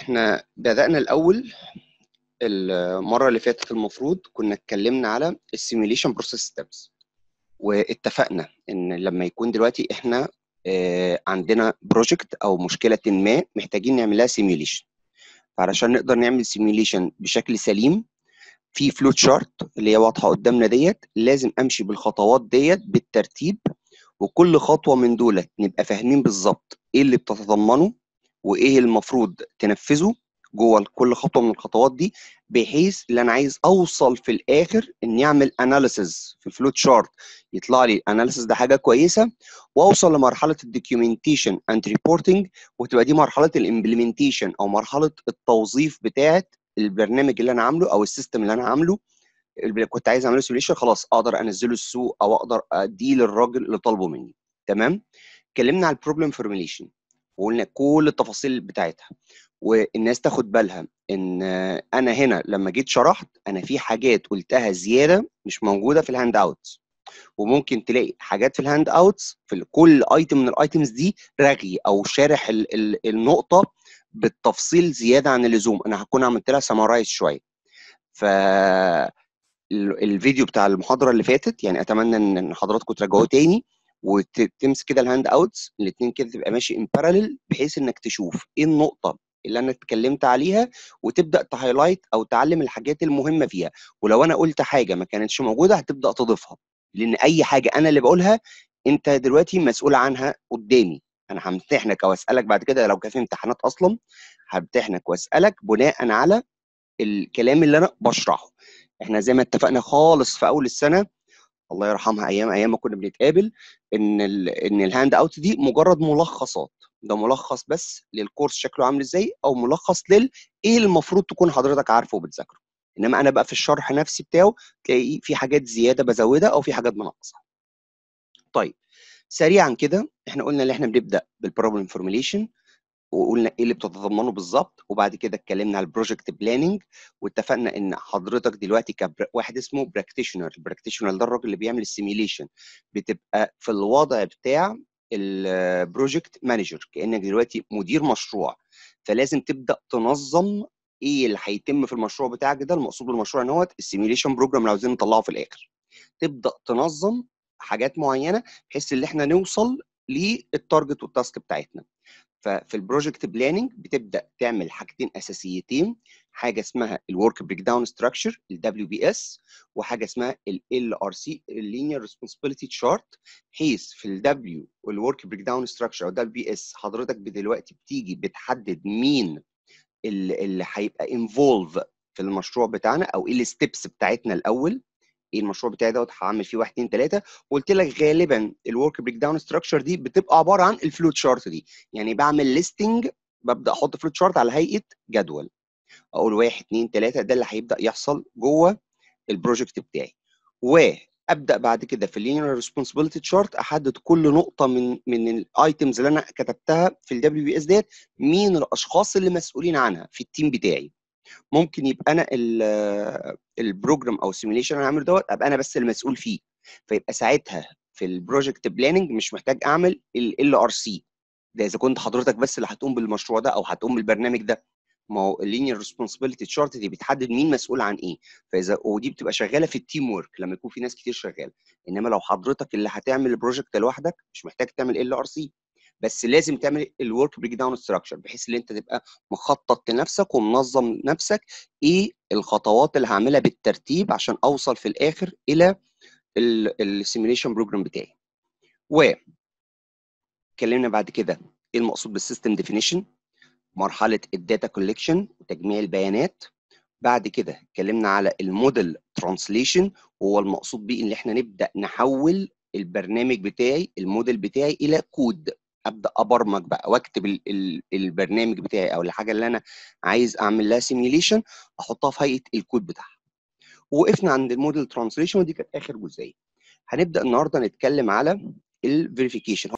احنا بدأنا الأول المرة اللي فاتت المفروض كنا اتكلمنا على السيميوليشن بروسيس ستيبس واتفقنا ان لما يكون دلوقتي احنا آه، عندنا بروجكت او مشكلة ما محتاجين نعمل لها سيميوليشن فعلشان نقدر نعمل سيميوليشن بشكل سليم في فلوت شارت اللي هي واضحة قدامنا ديت لازم امشي بالخطوات ديت بالترتيب وكل خطوة من دولت نبقى فاهمين بالظبط ايه اللي بتتضمنه وايه المفروض تنفذه جوه كل خطوه من الخطوات دي بحيث اللي انا عايز اوصل في الاخر اني اعمل اناليسز في الفلوت شارت يطلع لي الاناليسز ده حاجه كويسه واوصل لمرحله الدوكيومنتيشن اند ريبورتنج وتبقى دي مرحله الامبلمنتيشن او مرحله التوظيف بتاعه البرنامج اللي انا عامله او السيستم اللي انا عامله اللي كنت عايز اعمله سيميوليشن خلاص اقدر انزله السوق او اقدر اديه للراجل اللي طالبه مني تمام اتكلمنا على البروبلم فورميليشن وقلنا كل التفاصيل بتاعتها والناس تاخد بالها ان انا هنا لما جيت شرحت انا في حاجات قلتها زياده مش موجوده في الهاند اوتس وممكن تلاقي حاجات في الهاند اوتس في كل ايتم من الايتمز دي رغي او شارح ال ال النقطه بالتفصيل زياده عن اللزوم انا هكون عملت لها سمرايز شويه ف الفيديو بتاع المحاضره اللي فاتت يعني اتمنى ان حضراتكم تراجعوه تاني وتمسك كده الهاند اوتس الاثنين كده تبقى ماشي ان باراليل بحيث انك تشوف ايه النقطه اللي انا اتكلمت عليها وتبدا تهايلايت او تعلم الحاجات المهمه فيها ولو انا قلت حاجه ما كانتش موجوده هتبدا تضيفها لان اي حاجه انا اللي بقولها انت دلوقتي مسؤول عنها قدامي انا همتحنك او اسالك بعد كده لو كان في امتحانات اصلا همتحنك واسالك بناء على الكلام اللي انا بشرحه احنا زي ما اتفقنا خالص في اول السنه الله يرحمها ايام ايام ما كنا بنتقابل ان ال ان الهاند اوت دي مجرد ملخصات ده ملخص بس للكورس شكله عامل ازاي او ملخص لل ايه المفروض تكون حضرتك عارفه وبتذاكره انما انا بقى في الشرح نفسي بتاعه تلاقي في حاجات زياده بزودها او في حاجات بنقصها طيب سريعا كده احنا قلنا ان احنا بنبدا بالبروبلم فورميليشن وقلنا ايه اللي بتتضمنه بالظبط وبعد كده اتكلمنا على البروجكت بلاننج واتفقنا ان حضرتك دلوقتي كواحد اسمه براكتيشنر البراكتيشنر ده الراجل اللي بيعمل السيميليشن بتبقى في الوضع بتاع البروجكت مانجر كانك دلوقتي مدير مشروع فلازم تبدا تنظم ايه اللي هيتم في المشروع بتاعك ده المقصود بالمشروع ان هو السيميليشن بروجرام اللي عاوزين نطلعه في الاخر تبدا تنظم حاجات معينه بحيث ان احنا نوصل للتارجت والتاسك بتاعتنا ففي البروجكت بلاننج بتبدا تعمل حاجتين اساسيتين حاجه اسمها الورك بريك داون ستراكشر الدبليو بي اس وحاجه اسمها ال ار سي اللينير ريسبونسبيلتي تشارت بحيث في الدبليو والورك بريك داون ستراكشر او دبليو بي اس حضرتك دلوقتي بتيجي بتحدد مين اللي هيبقى انفولف في المشروع بتاعنا او ايه الستبس بتاعتنا الاول ايه المشروع بتاعي دوت هعمل فيه 1 2 3 وقلت لك غالبا الورك بريك داون ستراكشر دي بتبقى عباره عن الفلوت شارت دي يعني بعمل ليستنج ببدا احط فلوت شارت على هيئه جدول اقول 1 2 3 ده اللي هيبدا يحصل جوه البروجكت بتاعي وابدا بعد كده في اللينير ريسبونسبيلتي تشارت احدد كل نقطه من من الايتمز اللي انا كتبتها في الدبليو بي اس ديت مين الاشخاص اللي مسؤولين عنها في التيم بتاعي ممكن يبقى انا البروجرام او السيميليشن اللي انا عامله دوت ابقى انا بس المسؤول فيه فيبقى ساعتها في البروجكت بلاننج مش محتاج اعمل ال ار سي ده اذا كنت حضرتك بس اللي هتقوم بالمشروع ده او هتقوم بالبرنامج ده ما هو اللينير ريسبونسبيلتي تشارت دي بتحدد مين مسؤول عن ايه فاذا ودي بتبقى شغاله في التيم ورك لما يكون في ناس كتير شغاله انما لو حضرتك اللي هتعمل البروجكت لوحدك مش محتاج تعمل ال ار سي بس لازم تعمل الورك بريك داون ستراكشر بحيث ان انت تبقى مخطط لنفسك ومنظم نفسك ايه الخطوات اللي هعملها بالترتيب عشان اوصل في الاخر الى السيميليشن بروجرام بتاعي و اتكلمنا بعد كده ايه المقصود بالسيستم ديفينيشن مرحله الداتا كولكشن وتجميع البيانات بعد كده اتكلمنا على الموديل ترانسليشن وهو المقصود بيه ان احنا نبدا نحول البرنامج بتاعي الموديل بتاعي الى كود ابدا ابرمج بقى واكتب ال ال البرنامج بتاعي او الحاجه اللي انا عايز اعمل لها سيميوليشن احطها في هيئه الكود بتاعها وقفنا عند الموديل ترانسليشن ودي كانت اخر جزئيه هنبدا النهارده نتكلم على الفيريفيكيشن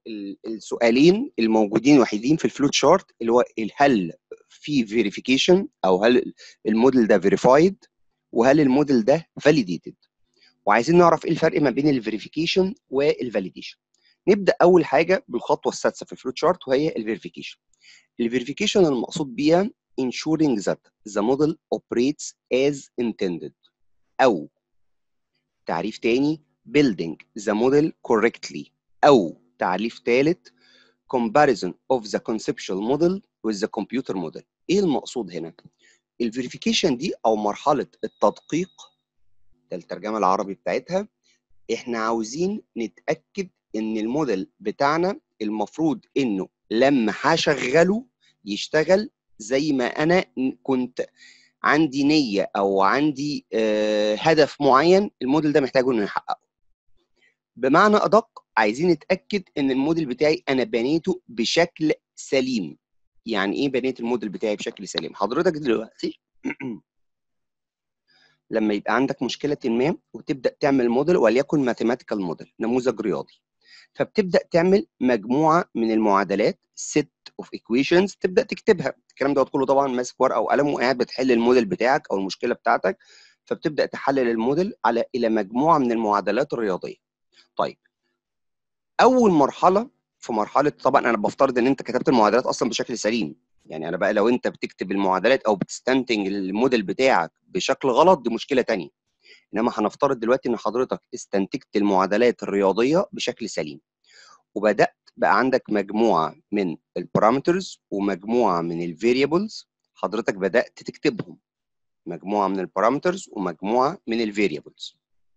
السؤالين الموجودين وحيدين في الفلوت شارت اللي هو هل في فيريفيكيشن او هل الموديل ده فيريفايد وهل الموديل ده فاليديتد وعايزين نعرف ايه الفرق ما بين الفيريفيكيشن والفاليديشن نبدا اول حاجه بالخطوه السادسه في الفلوت شارت وهي الفيريفيكيشن الفيريفيكيشن المقصود بيها ensuring that the model operates as intended أو تعريف تاني building the model correctly أو تعريف ثالث comparison of the conceptual model with the computer model ايه المقصود هنا الفيريفيكيشن دي او مرحله التدقيق ده الترجمه العربي بتاعتها احنا عاوزين نتاكد ان الموديل بتاعنا المفروض انه لما هشغله يشتغل زي ما انا كنت عندي نيه او عندي آه هدف معين الموديل ده محتاجه انه يحققه بمعنى ادق عايزين نتاكد ان الموديل بتاعي انا بنيته بشكل سليم يعني ايه بنيت الموديل بتاعي بشكل سليم حضرتك دلوقتي لما يبقى عندك مشكله ما وتبدا تعمل موديل وليكن ماثيماتيكال موديل نموذج رياضي فبتبدا تعمل مجموعه من المعادلات set of equations تبدا تكتبها الكلام ده كله طبعا ماسك ورقه وقلم وقاعد بتحل الموديل بتاعك او المشكله بتاعتك فبتبدا تحلل الموديل على الى مجموعه من المعادلات الرياضيه طيب اول مرحله في مرحله طبعا انا بفترض ان انت كتبت المعادلات اصلا بشكل سليم يعني انا بقى لو انت بتكتب المعادلات او بتستنتج الموديل بتاعك بشكل غلط دي مشكله تانية انما هنفترض دلوقتي ان حضرتك استنتجت المعادلات الرياضيه بشكل سليم وبدات بقى عندك مجموعه من البارامترز ومجموعه من الفاريبلز حضرتك بدات تكتبهم مجموعه من البارامترز ومجموعه من الفاريبلز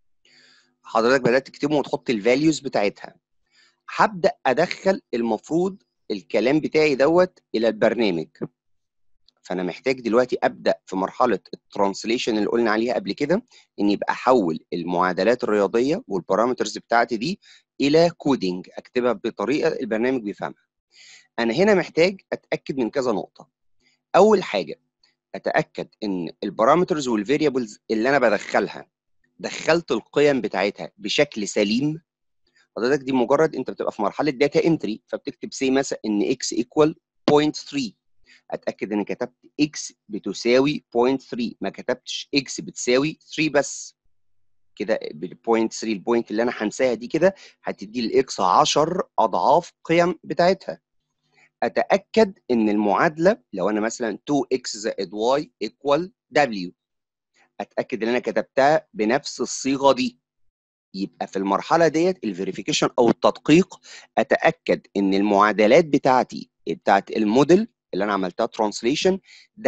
حضرتك بدات تكتبهم وتحط الفاليوز بتاعتها هبدا ادخل المفروض الكلام بتاعي دوت الى البرنامج فانا محتاج دلوقتي ابدا في مرحله الترانسليشن اللي قلنا عليها قبل كده ان يبقى احول المعادلات الرياضيه والبارامترز بتاعتي دي الى كودينج اكتبها بطريقه البرنامج بيفهمها انا هنا محتاج اتاكد من كذا نقطه اول حاجه اتاكد ان البارامترز والفاريبلز اللي انا بدخلها دخلت القيم بتاعتها بشكل سليم حضرتك دي مجرد انت بتبقى في مرحله داتا انتري فبتكتب سي مثلا ان اكس ايكوال 0.3 اتاكد ان كتبت اكس بتساوي 0.3 ما كتبتش اكس بتساوي 3 بس كده بال 0.3 البوينت اللي انا هنساها دي كده هتدي الاكس 10 اضعاف قيم بتاعتها اتاكد ان المعادله لو انا مثلا 2x زائد y ايكوال w اتاكد ان انا كتبتها بنفس الصيغه دي يبقى في المرحله ديت الفيريفيكيشن او التدقيق اتاكد ان المعادلات بتاعتي بتاعت الموديل اللي انا عملتها ترانسليشن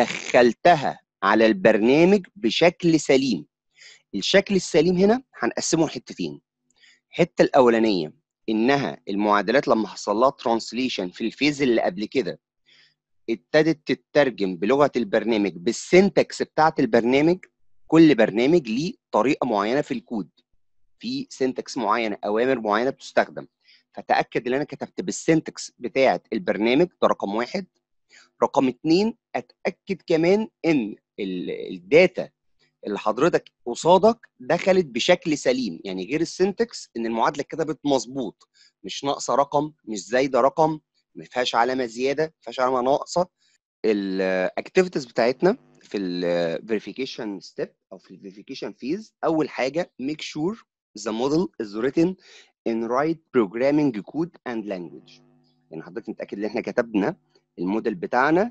دخلتها على البرنامج بشكل سليم الشكل السليم هنا هنقسمه لحتتين الحته الاولانيه انها المعادلات لما حصل لها ترانسليشن في الفيز اللي قبل كده ابتدت تترجم بلغه البرنامج بالسنتكس بتاعت البرنامج كل برنامج ليه طريقه معينه في الكود في سنتكس معينه اوامر معينه بتستخدم فتاكد ان انا كتبت بالسنتكس بتاعه البرنامج ده رقم واحد رقم اتنين اتاكد كمان ان الداتا اللي حضرتك قصادك دخلت بشكل سليم يعني غير السنتكس ان المعادله اتكتبت مظبوط مش ناقصه رقم مش زايده رقم ما فيهاش علامه زياده ما فيهاش علامه ناقصه الاكتيفيتيز بتاعتنا في الفيريفيكيشن ستيب او في الفيريفيكيشن فيز اول حاجه ميك شور the model is written in right programming code and language يعني حضرتك نتاكد ان احنا كتبنا الموديل بتاعنا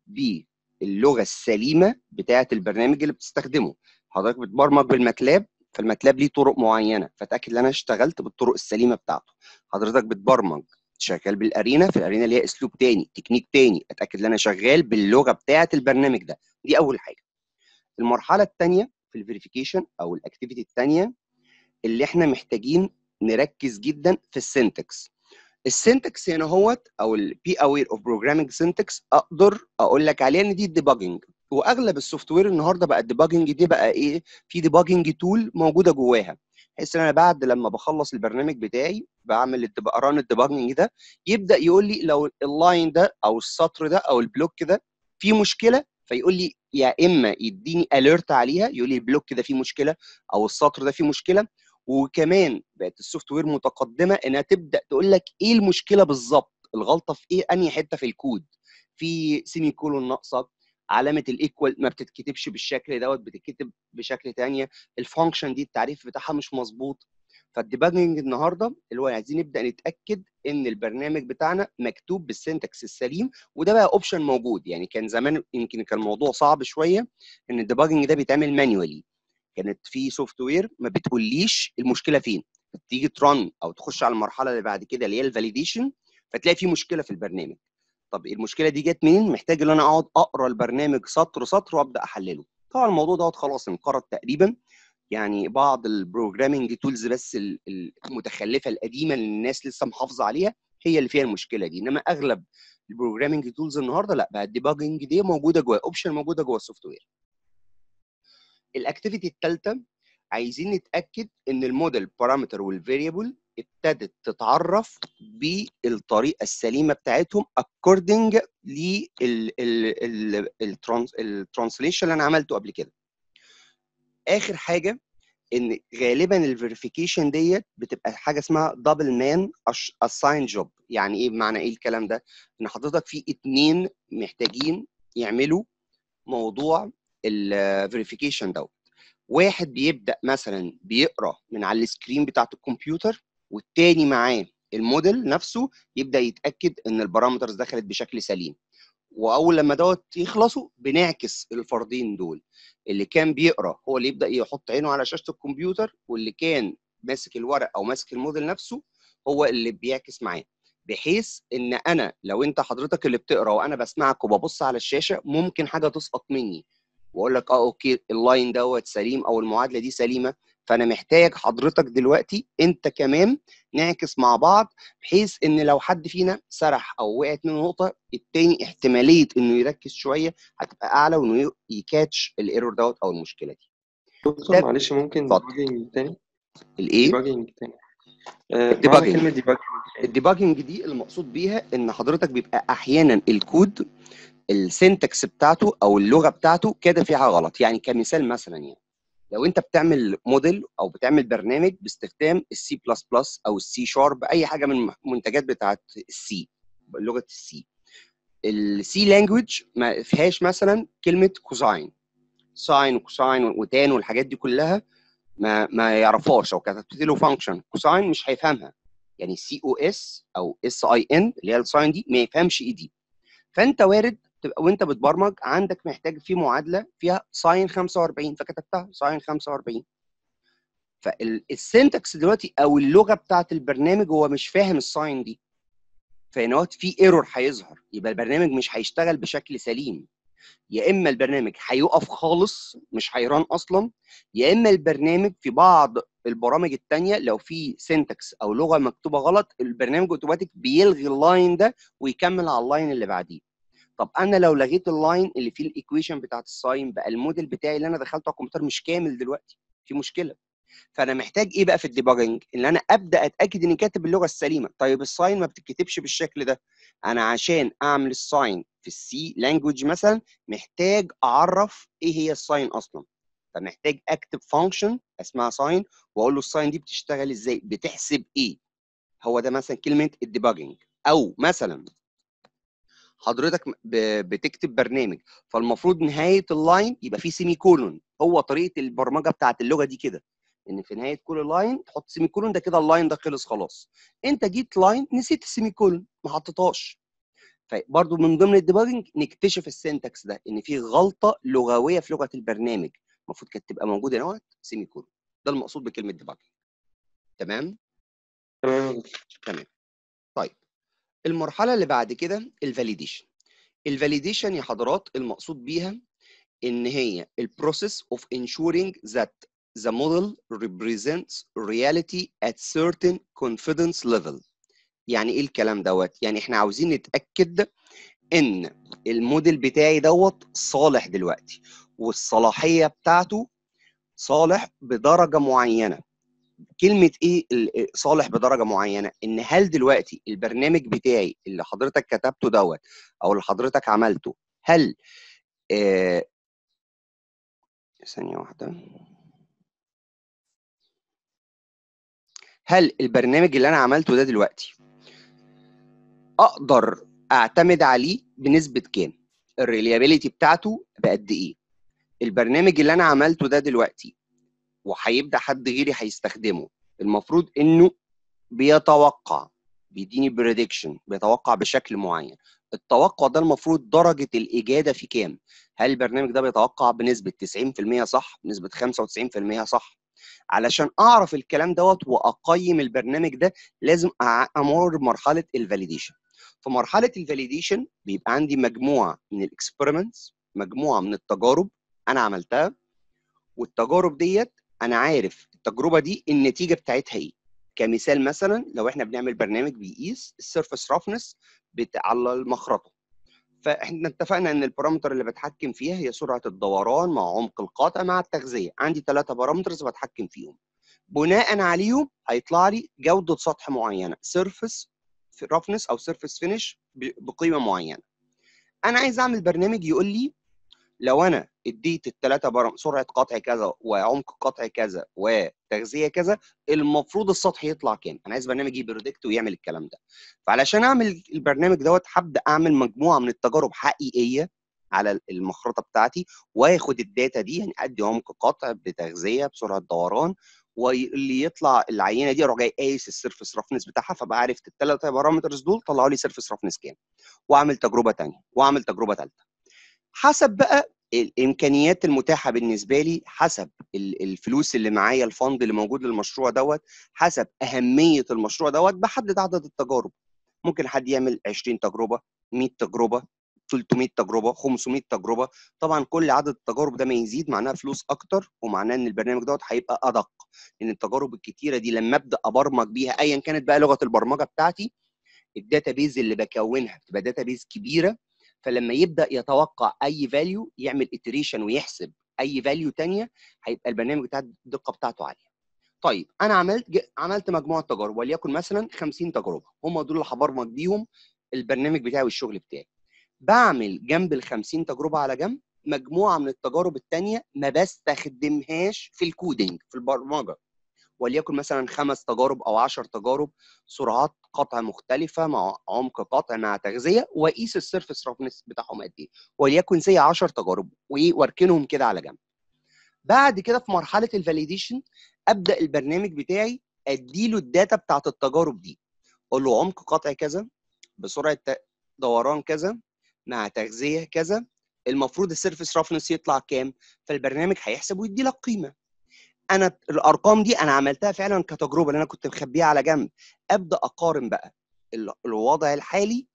باللغه السليمه بتاعه البرنامج اللي بتستخدمه حضرتك بتبرمج بالماتلاب فالماتلاب ليه طرق معينه فتاكد ان انا اشتغلت بالطرق السليمه بتاعته حضرتك بتبرمج شغال بالارينا في الارينا ليها اسلوب تاني تكنيك تاني اتاكد ان انا شغال باللغه بتاعه البرنامج ده دي اول حاجه المرحله الثانيه في الفيريفيكيشن او الاكتيفيتي الثانيه اللي احنا محتاجين نركز جدا في السنتكس السنتكس هنا هوت او البي اوير اوف بروجرامينج سنتكس اقدر اقول لك عليها ان دي الديباجنج واغلب السوفت وير النهارده بقى الديباجنج دي بقى ايه في ديباجنج تول موجوده جواها بحيث ان انا بعد لما بخلص البرنامج بتاعي بعمل ران الديباجنج ده يبدا يقول لي لو اللاين ده او السطر ده او البلوك ده فيه مشكله فيقول لي يا اما يديني اليرت عليها يقول لي البلوك ده فيه مشكله او السطر ده فيه مشكله وكمان بقت السوفت وير متقدمه انها تبدا تقول لك ايه المشكله بالظبط الغلطه في ايه انهي حته في الكود في سيمي كولون ناقصه علامه الايكوال ما بتتكتبش بالشكل دوت بتتكتب بشكل ثانيه الفانكشن دي التعريف بتاعها مش مظبوط فالديباجنج النهارده اللي هو عايزين نبدا نتاكد ان البرنامج بتاعنا مكتوب بالسنتكس السليم وده بقى اوبشن موجود يعني كان زمان يمكن كان الموضوع صعب شويه ان الديباجنج ده بيتعمل مانيوالي كانت في سوفت وير ما بتقوليش المشكله فين تيجي ترن او تخش على المرحله اللي بعد كده اللي هي الفاليديشن فتلاقي في مشكله في البرنامج طب المشكله دي جت منين محتاج ان انا اقعد اقرا البرنامج سطر سطر وابدا احلله طبعا الموضوع دوت خلاص انقرض تقريبا يعني بعض البروجرامينج تولز بس المتخلفه القديمه اللي الناس لسه محافظه عليها هي اللي فيها المشكله دي انما اغلب البروجرامينج تولز النهارده لا بقى الديباجنج دي موجوده جوه اوبشن موجوده جوه السوفت وير الاكتيفيتي الثالثه عايزين نتاكد ان الموديل بارامتر والفاريبل ابتدت تتعرف بالطريقه السليمه بتاعتهم according للترانسليشن اللي انا عملته قبل كده اخر حاجه ان غالبا الفيريفيكيشن ديت بتبقى حاجه اسمها دبل مان اساين جوب يعني ايه بمعنى ايه الكلام ده ان حضرتك في اتنين محتاجين يعملوا موضوع الفيريفيكيشن دوت واحد بيبدا مثلا بيقرا من على السكرين بتاعت الكمبيوتر والتاني معاه الموديل نفسه يبدا يتاكد ان البارامترز دخلت بشكل سليم واول لما دوت يخلصوا بنعكس الفردين دول اللي كان بيقرا هو اللي يبدا يحط عينه على شاشه الكمبيوتر واللي كان ماسك الورق او ماسك الموديل نفسه هو اللي بيعكس معاه بحيث ان انا لو انت حضرتك اللي بتقرا وانا بسمعك وببص على الشاشه ممكن حاجه تسقط مني واقول لك اه اوكي اللاين دوت سليم او المعادله دي سليمه فانا محتاج حضرتك دلوقتي انت كمان نعكس مع بعض بحيث ان لو حد فينا سرح او وقعت منه نقطه التاني احتماليه انه يركز شويه هتبقى اعلى وانه يكاتش الايرور دوت او المشكله دي دكتور معلش ممكن ديباجنج تاني الايه ديباجنج تاني الديباجنج. كلمة ديباجنج الديباجنج دي المقصود بيها ان حضرتك بيبقى احيانا الكود السنتكس بتاعته او اللغه بتاعته كده فيها غلط يعني كمثال مثلا يعني لو انت بتعمل موديل او بتعمل برنامج باستخدام السي بلس بلس او السي شارب اي حاجه من المنتجات بتاعت السي لغه السي السي لانجوج ما فيهاش مثلا كلمه كوزاين ساين وكوساين وتان والحاجات دي كلها ما ما يعرفهاش او كتبت له فانكشن كوساين مش هيفهمها يعني سي او اس او اس اي ان اللي هي الساين دي ما يفهمش ايه دي فانت وارد تبقى وانت بتبرمج عندك محتاج في معادله فيها ساين 45 فكتبتها ساين 45 فالسنتكس دلوقتي او اللغه بتاعت البرنامج هو مش فاهم الساين دي فهنا في ايرور هيظهر يبقى البرنامج مش هيشتغل بشكل سليم يا اما البرنامج هيقف خالص مش هيران اصلا يا اما البرنامج في بعض البرامج الثانيه لو في سنتكس او لغه مكتوبه غلط البرنامج اوتوماتيك بيلغي اللاين ده ويكمل على اللاين اللي بعديه طب انا لو لغيت اللاين اللي فيه الايكويشن بتاعت الساين بقى الموديل بتاعي اللي انا دخلته على الكمبيوتر مش كامل دلوقتي في مشكله فانا محتاج ايه بقى في الديباجنج ان انا ابدا اتاكد اني كاتب اللغه السليمه طيب الساين ما بتتكتبش بالشكل ده انا عشان اعمل الساين في السي لانجوج مثلا محتاج اعرف ايه هي الساين اصلا فمحتاج اكتب فانكشن اسمها ساين واقول له الساين دي بتشتغل ازاي بتحسب ايه هو ده مثلا كلمه الديباجنج او مثلا حضرتك بتكتب برنامج فالمفروض نهايه اللاين يبقى فيه سيمي كولون هو طريقه البرمجه بتاعت اللغه دي كده ان في نهايه كل لاين تحط سيمي كولون ده كده اللاين ده خلص خلاص انت جيت لاين نسيت السيمي كولون ما حطيتهاش فبرضه من ضمن الديباجنج نكتشف السنتكس ده ان في غلطه لغويه في لغه البرنامج المفروض كانت تبقى موجوده هنا سيمي كولون ده المقصود بكلمه ديباجنج تمام تمام تمام طيب المرحله اللي بعد كده الفاليديشن الفاليديشن يا حضرات المقصود بيها ان هي البروسيس of ensuring that the model represents reality at certain confidence level يعني ايه الكلام دوت يعني احنا عاوزين نتاكد ان الموديل بتاعي دوت صالح دلوقتي والصلاحيه بتاعته صالح بدرجه معينه كلمه ايه صالح بدرجه معينه ان هل دلوقتي البرنامج بتاعي اللي حضرتك كتبته دوت او اللي حضرتك عملته هل آه ثانيه واحده هل البرنامج اللي انا عملته ده دلوقتي اقدر اعتمد عليه بنسبه كام الريليابيليتي بتاعته بقد ايه البرنامج اللي انا عملته ده دلوقتي وهيبدا حد غيري هيستخدمه المفروض انه بيتوقع بيديني بريدكشن بيتوقع بشكل معين التوقع ده المفروض درجه الاجاده في كام هل البرنامج ده بيتوقع بنسبه 90% صح بنسبه 95% صح علشان اعرف الكلام دوت واقيم البرنامج ده لازم امر بمرحله الفاليديشن في مرحله الفاليديشن بيبقى عندي مجموعه من الاكسبيرمنتس مجموعه من التجارب انا عملتها والتجارب ديت انا عارف التجربه دي النتيجه بتاعتها ايه كمثال مثلا لو احنا بنعمل برنامج بيقيس السيرفس رفنس على المخرطه فاحنا اتفقنا ان البارامتر اللي بتحكم فيها هي سرعه الدوران مع عمق القاطع مع التغذيه عندي ثلاثه بارامترز بتحكم فيهم بناء عليهم هيطلع لي جوده سطح معينه سيرفس رفنس او سيرفس فينش بقيمه معينه انا عايز اعمل برنامج يقول لي لو انا اديت الثلاثه برام سرعه قطع كذا وعمق قطع كذا وتغذيه كذا المفروض السطح يطلع كام انا عايز برنامج يبريدكت ويعمل الكلام ده فعلشان اعمل البرنامج دوت هبدا اعمل مجموعه من التجارب حقيقيه على المخرطه بتاعتي واخد الداتا دي يعني ادي عمق قطع بتغذيه بسرعه دوران واللي يطلع العينه دي اروح جاي قايس السيرفس رفنس بتاعها فبقى عرفت الثلاث بارامترز دول طلعوا لي سيرفس رفنس كام واعمل تجربه ثانيه واعمل تجربه ثالثه حسب بقى الامكانيات المتاحه بالنسبه لي حسب الفلوس اللي معايا الفند اللي موجود للمشروع دوت حسب اهميه المشروع دوت بحدد عدد التجارب ممكن حد يعمل 20 تجربه 100 تجربه 300 تجربه 500 تجربه طبعا كل عدد التجارب ده ما يزيد معناها فلوس اكتر ومعناه ان البرنامج دوت هيبقى ادق لان التجارب الكتيره دي لما ابدا ابرمج بيها ايا كانت بقى لغه البرمجه بتاعتي الداتا بيز اللي بكونها بتبقى داتا بيز كبيره فلما يبدا يتوقع اي فاليو يعمل اتريشن ويحسب اي فاليو ثانيه هيبقى البرنامج بتاع الدقه بتاعته عاليه طيب انا عملت عملت مجموعه تجارب وليكن مثلا 50 تجربه هم دول اللي هبرمج بيهم البرنامج بتاعي والشغل بتاعي بعمل جنب ال 50 تجربه على جنب مجموعه من التجارب الثانيه ما بستخدمهاش في الكودينج في البرمجه وليكن مثلا خمس تجارب او 10 تجارب سرعات قطع مختلفه مع عمق قطع مع تغذيه واقيس السيرفس رفنس بتاعهم قد ايه وليكن زي 10 تجارب واركنهم كده على جنب بعد كده في مرحله الفاليديشن ابدا البرنامج بتاعي اديله الداتا بتاعت التجارب دي اقول له عمق قطع كذا بسرعه دوران كذا مع تغذيه كذا المفروض السيرفس رفنس يطلع كام فالبرنامج هيحسب ويدي لك قيمه انا الارقام دي انا عملتها فعلا كتجربه اللي انا كنت مخبيها على جنب ابدا اقارن بقى الوضع الحالي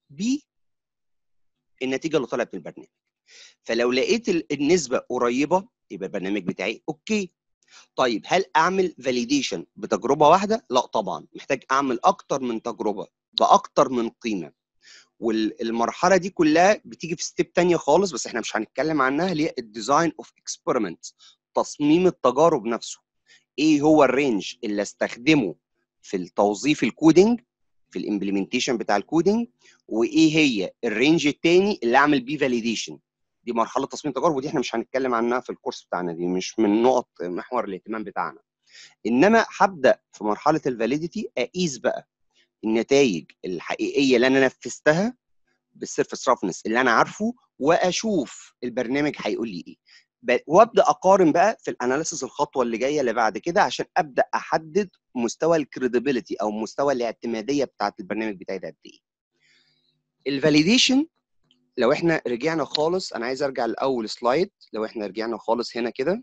بالنتيجه اللي طلعت من البرنامج فلو لقيت النسبه قريبه يبقى البرنامج بتاعي اوكي طيب هل اعمل فاليديشن بتجربه واحده لا طبعا محتاج اعمل اكتر من تجربه باكتر من قيمه والمرحله دي كلها بتيجي في ستيب تانية خالص بس احنا مش هنتكلم عنها اللي هي الديزاين اوف اكسبيرمنت تصميم التجارب نفسه ايه هو الرينج اللي استخدمه في التوظيف الكودينج في الامبلمنتيشن بتاع الكودينج وايه هي الرينج الثاني اللي اعمل بيه فاليديشن دي مرحله تصميم تجارب ودي احنا مش هنتكلم عنها في الكورس بتاعنا دي مش من نقط محور الاهتمام بتاعنا انما هبدا في مرحله الفاليديتي اقيس بقى النتائج الحقيقيه اللي انا نفذتها بالسيرفس رفنس اللي انا عارفه واشوف البرنامج هيقول لي ايه وابدا اقارن بقى في الاناليسيس الخطوه اللي جايه اللي بعد كده عشان ابدا احدد مستوى الكريديبيليتي او مستوى الاعتماديه بتاعه البرنامج بتاعي ده قد ايه الفاليديشن لو احنا رجعنا خالص انا عايز ارجع لاول سلايد لو احنا رجعنا خالص هنا كده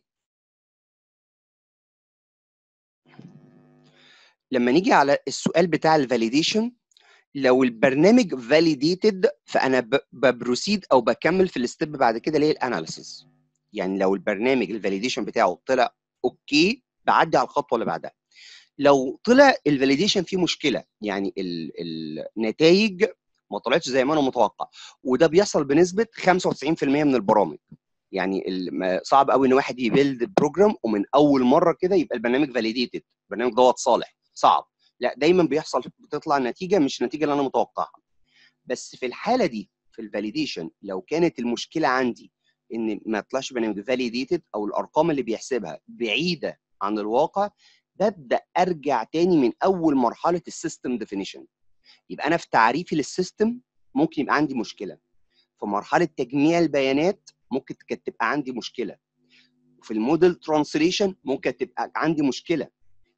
لما نيجي على السؤال بتاع الفاليديشن لو البرنامج فاليديتد فانا ببروسيد او بكمل في الستيب بعد كده اللي هي الاناليسيس يعني لو البرنامج الفاليديشن بتاعه طلع اوكي بعدي على الخطوه اللي بعدها لو طلع الفاليديشن فيه مشكله يعني النتائج ما طلعتش زي ما انا متوقع وده بيحصل بنسبه 95% من البرامج يعني صعب قوي ان واحد يبيلد بروجرام ومن اول مره كده يبقى البرنامج فاليديتد البرنامج دوت صالح صعب لا دايما بيحصل بتطلع نتيجه مش النتيجه اللي انا متوقعها بس في الحاله دي في الفاليديشن لو كانت المشكله عندي ان ما يطلعش برنامج فاليديتد او الارقام اللي بيحسبها بعيده عن الواقع ببدا ارجع تاني من اول مرحله السيستم ديفينيشن يبقى انا في تعريفي للسيستم ممكن يبقى عندي مشكله في مرحله تجميع البيانات ممكن كانت تبقى عندي مشكله في الموديل ترانسليشن ممكن تبقى عندي مشكله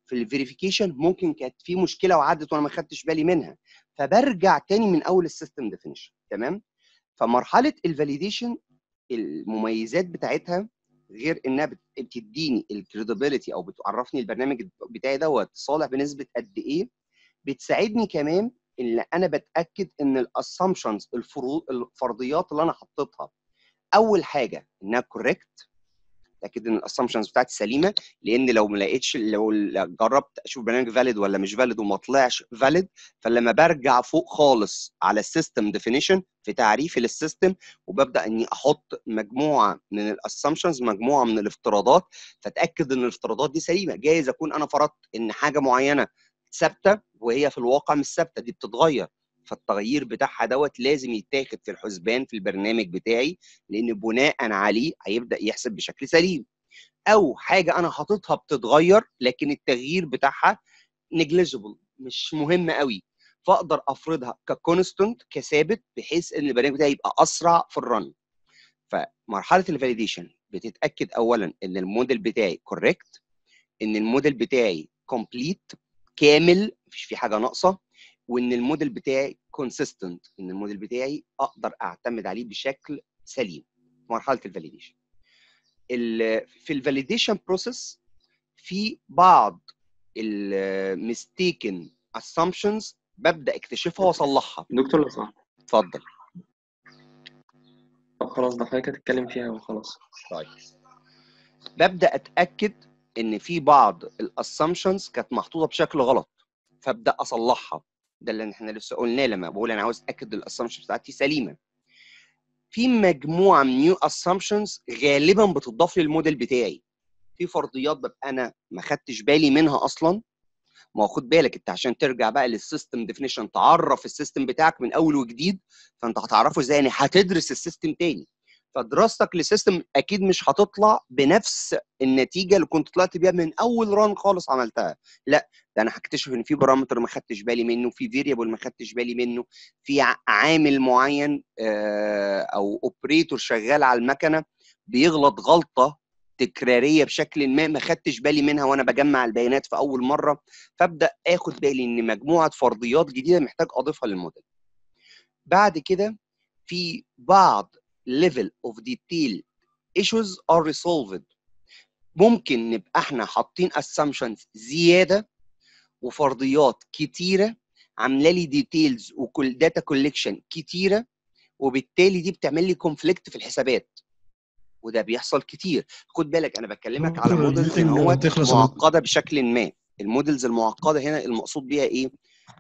في الفيريفيكيشن ممكن كانت في مشكله وعدت وانا ما خدتش بالي منها فبرجع تاني من اول السيستم ديفينيشن تمام فمرحله الفاليديشن المميزات بتاعتها غير انها بت- بتديني الكريديبيليتي او بتعرفني البرنامج بتاعي دوت صالح بنسبه قد ايه بتساعدني كمان ان انا بتاكد ان الاسامبشنز الفرضيات اللي انا حطيتها اول حاجه انها كوريكت اتاكد ان الاسامبشنز بتاعتي سليمه لان لو ما لقيتش لو جربت اشوف برنامج فاليد ولا مش فاليد وما طلعش فاليد فلما برجع فوق خالص على السيستم ديفينيشن في تعريفي للسيستم وببدا اني احط مجموعه من الاسامبشنز مجموعه من الافتراضات فاتاكد ان الافتراضات دي سليمه جايز اكون انا فرضت ان حاجه معينه ثابته وهي في الواقع مش ثابته دي بتتغير فالتغيير بتاعها دوت لازم يتاخد في الحسبان في البرنامج بتاعي لان بناء عليه هيبدا يحسب بشكل سليم او حاجه انا حاططها بتتغير لكن التغيير بتاعها نيجليجيبل مش مهم قوي فاقدر افرضها ككونستنت كثابت بحيث ان البرنامج بتاعي يبقى اسرع في الرن فمرحله الفاليديشن بتتاكد اولا ان الموديل بتاعي كوريكت ان الموديل بتاعي كومبليت كامل مفيش فيه حاجه ناقصه وان الموديل بتاعي كونسيستنت ان الموديل بتاعي اقدر اعتمد عليه بشكل سليم مرحله الفاليديشن في الفاليديشن بروسيس في بعض المستيكن assumptions ببدا اكتشفها واصلحها دكتور لو سمحت اتفضل طب خلاص ده حضرتك هتتكلم فيها وخلاص طيب ببدا اتاكد ان في بعض الاسامبشنز كانت محطوطه بشكل غلط فابدا اصلحها ده اللي احنا لسه قلناه لما بقول انا عاوز اتاكد الاسامبشنز بتاعتي سليمه في مجموعه من نيو اسامبشنز غالبا بتضاف للموديل بتاعي في فرضيات ببقى انا ما خدتش بالي منها اصلا ما هو خد بالك انت عشان ترجع بقى للسيستم ديفينيشن تعرف السيستم بتاعك من اول وجديد فانت هتعرفه ازاي يعني هتدرس السيستم تاني فدراستك للسيستم اكيد مش هتطلع بنفس النتيجه اللي كنت طلعت بيها من اول ران خالص عملتها لا ده انا هكتشف ان في بارامتر ما خدتش بالي منه في فيريبل ما خدتش بالي منه في ع- عامل معين آه، او اوبريتور شغال على المكنه بيغلط غلطه تكراريه بشكل ما ما خدتش بالي منها وانا بجمع البيانات في اول مره فابدا اخد بالي ان مجموعه فرضيات جديده محتاج اضيفها للموديل بعد كده في بعض level of detail issues are resolved ممكن نبقى احنا حاطين assumptions زياده وفرضيات كتيره عامله لي ديتيلز وكل داتا كوليكشن كتيره وبالتالي دي بتعمل لي كونفليكت في الحسابات وده بيحصل كتير خد بالك انا بكلمك على دكتور، موديلز الميتنج ان هو هتخلص معقده بشكل ما الموديلز المعقده هنا المقصود بيها ايه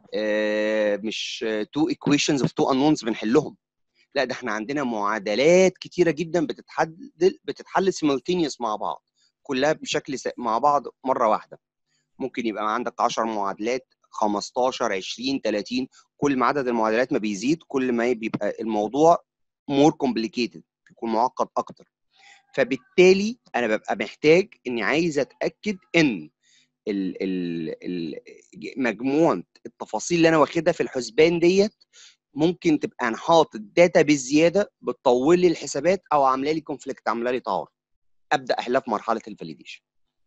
آه مش تو ايكويشنز اوف تو انونز بنحلهم لا ده احنا عندنا معادلات كتيره جدا بتتحل بتتحل سيمultaneous مع بعض كلها بشكل س- مع بعض مره واحده ممكن يبقى عندك 10 معادلات 15 20 30 كل ما عدد المعادلات ما بيزيد كل ما بيبقى الموضوع مور كومبليكيتد بيكون معقد اكتر فبالتالي انا ببقى محتاج اني عايز اتاكد ان ال ال ال مجموعه التفاصيل اللي انا واخدها في الحسبان ديت ممكن تبقى انا حاطط داتا بزياده بتطول لي الحسابات او عامله لي كونفليكت عامله لي تعارض ابدا احلها في مرحله الفاليديشن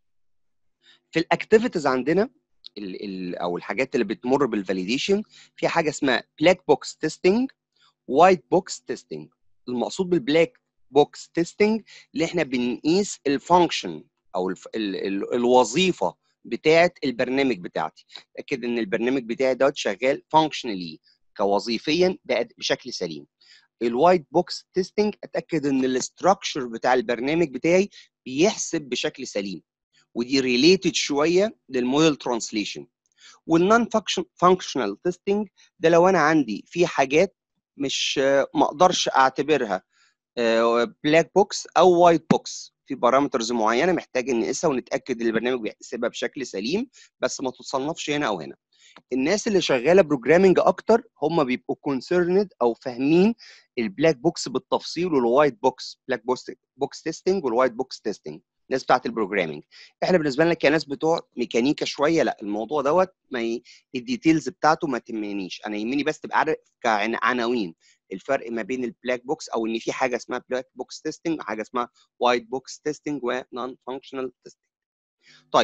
في الاكتيفيتيز عندنا ال ال او الحاجات اللي بتمر بالفاليديشن في حاجه اسمها بلاك بوكس تيستنج وايت بوكس تيستنج المقصود بالبلاك بوكس تيستنج اللي احنا بنقيس الفانكشن او الف... ال... ال... الوظيفه بتاعه البرنامج بتاعتي اتاكد ان البرنامج بتاعي دوت شغال فانكشنالي كوظيفيا بأد- بشكل سليم الوايت بوكس تيستنج اتاكد ان الاستراكشر بتاع البرنامج بتاعي بيحسب بشكل سليم ودي ريليتد شويه للموديل ترانسليشن والنون فانكشنال تيستنج ده لو انا عندي في حاجات مش ما اقدرش اعتبرها بلاك بوكس او وايت بوكس في بارامترز معينه محتاج نقيسها ونتاكد ان البرنامج بيحسبها بشكل سليم بس ما تصنفش هنا او هنا الناس اللي شغاله بروجرامنج اكتر هم بيبقوا كونسيرند او فاهمين البلاك بوكس بالتفصيل والوايت بوكس بلاك بوكس بوكس تيستنج والوايت بوكس تيستنج الناس بتاعت البروجرامنج احنا بالنسبه لنا كناس بتوع ميكانيكا شويه لا الموضوع دوت ما ي... الديتيلز بتاعته ما تهمنيش انا يهمني بس تبقى عارف كعناوين الفرق ما بين البلاك بوكس او ان في حاجه اسمها بلاك بوكس تيستنج حاجه اسمها وايت بوكس تيستنج ونون فانكشنال تيستنج طيب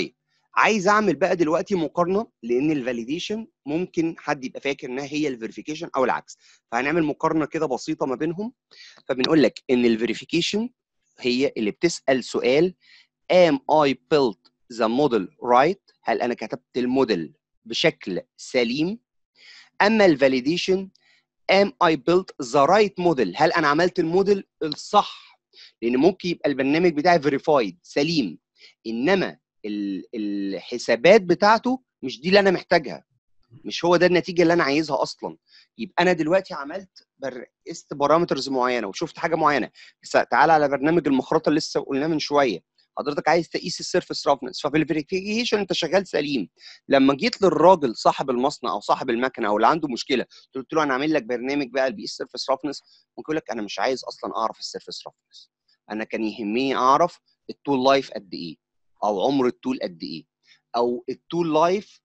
عايز اعمل بقى دلوقتي مقارنه لان الفاليديشن ممكن حد يبقى فاكر انها هي الفيريفيكيشن او العكس فهنعمل مقارنه كده بسيطه ما بينهم فبنقول لك ان الفيريفيكيشن هي اللي بتسال سؤال am I built the model right هل انا كتبت الموديل بشكل سليم اما الفاليديشن am I built the right model هل انا عملت الموديل الصح لان ممكن يبقى البرنامج بتاعي فيريفايد سليم انما الحسابات بتاعته مش دي اللي انا محتاجها مش هو ده النتيجه اللي انا عايزها اصلا يبقى انا دلوقتي عملت بر... قست بارامترز معينه وشفت حاجه معينه تعالى على برنامج المخرطه اللي لسه قلناه من شويه حضرتك عايز تقيس السيرفيس رافنس ففي الفيريفيكيشن انت شغال سليم لما جيت للراجل صاحب المصنع او صاحب المكنه او اللي عنده مشكله قلت له انا عامل لك برنامج بقى بيقيس السيرفيس رافنس ممكن يقول لك انا مش عايز اصلا اعرف السيرفيس رافنس انا كان يهمني اعرف التول لايف قد ايه او عمر التول قد ايه او التول لايف